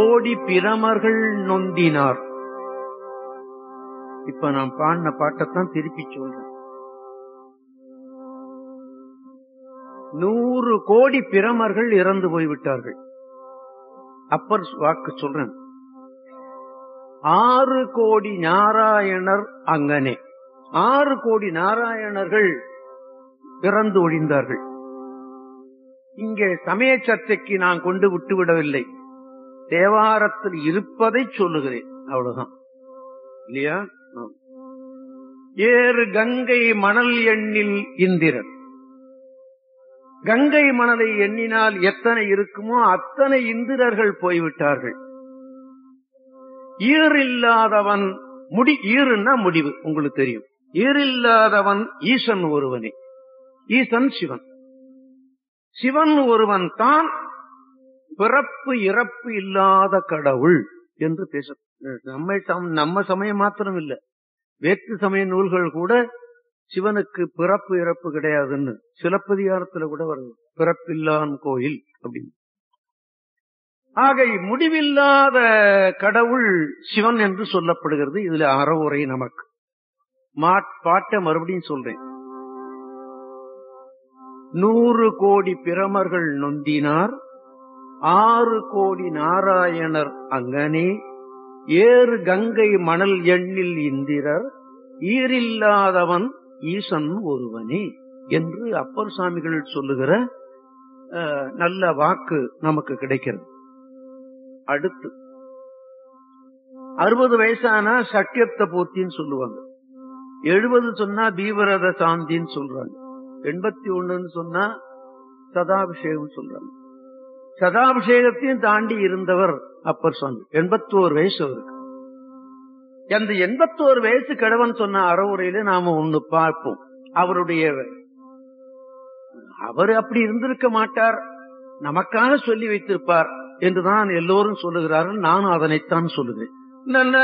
கோடி பிரமர்கள் நொந்தினார் இப்ப நான் பாடின பாட்டைத்தான் திருப்பி சொல்றேன் நூறு கோடி பிரமர்கள் இறந்து போய்விட்டார்கள் அப்பர் வாக்கு சொல்றேன் ஆறு கோடி நாராயணர் அங்கனே ஆறு கோடி நாராயணர்கள் இறந்து ஒழிந்தார்கள் இங்கே சமய சர்ச்சைக்கு நான் கொண்டு விட்டு விடவில்லை தேவாரத்தில் இருப்பதை சொல்லுகிறேன் அவ்வளவுதான் இல்லையா ஆம். ஏறு கங்கை மணல் எண்ணில் இந்திரன் கங்கை மணலை எண்ணினால் எத்தனை இருக்குமோ அத்தனை இந்திரர்கள் போய்விட்டார்கள் ஈரில்லாதவன் முடி ஈருன்னா முடிவு உங்களுக்கு தெரியும் ஈரில்லாதவன் ஈசன் ஒருவனே ஈசன் சிவன் சிவன் ஒருவன் தான் பிறப்பு இறப்பு இல்லாத கடவுள் என்று பேச நம்ம சம- நம்ம சமயம் மாத்திரம் இல்ல வேற்று சமய நூல்கள் கூட சிவனுக்கு பிறப்பு இறப்பு கிடையாதுன்னு சிலப்பதிகாரத்துல கூட வருது பிறப்பில்லான் கோயில் அப்படின்னு ஆக முடிவில்லாத கடவுள் சிவன் என்று சொல்லப்படுகிறது இதுல அறவுரை நமக்கு மாட்- பாட்டை மறுபடியும் சொல்றேன் நூறு கோடி பிரமர்கள் நொந்தினார் ஆறு கோடி நாராயணர் அங்கனே ஏறு கங்கை மணல் எண்ணில் இந்திரர் ஈரில்லாதவன் ஈசன் ஒருவனே என்று அப்பர் சாமிகள் சொல்லுகிற அஹ், நல்ல வாக்கு நமக்கு கிடைக்கிறது அடுத்து அறுபது வயசானா சக்கியத்த பூர்த்தின்னு சொல்லுவாங்க எழுபது சொன்னா தீவிரத சாந்தின்னு சொல்றாங்க எண்பத்தி ஒண்ணுன்னு சொன்னா சதாபிஷேகம் சொல்றாங்க சதாபிஷேகத்தையும் தாண்டி இருந்தவர் அப்பர் சுவாமி எண்பத்தோரு வயசு அவருக்கு அந்த எண்பத்தோரு வயசு கிழவன் சொன்ன அறவுரையில நாம ஒண்ணு பார்ப்போம் அவருடைய அவர் அப்படி இருந்திருக்க மாட்டார் நமக்காக சொல்லி வைத்திருப்பார் என்றுதான் எல்லோரும் சொல்லுகிறார்கள் நானும் அதனைத்தான் சொல்லுகிறேன் நல்ல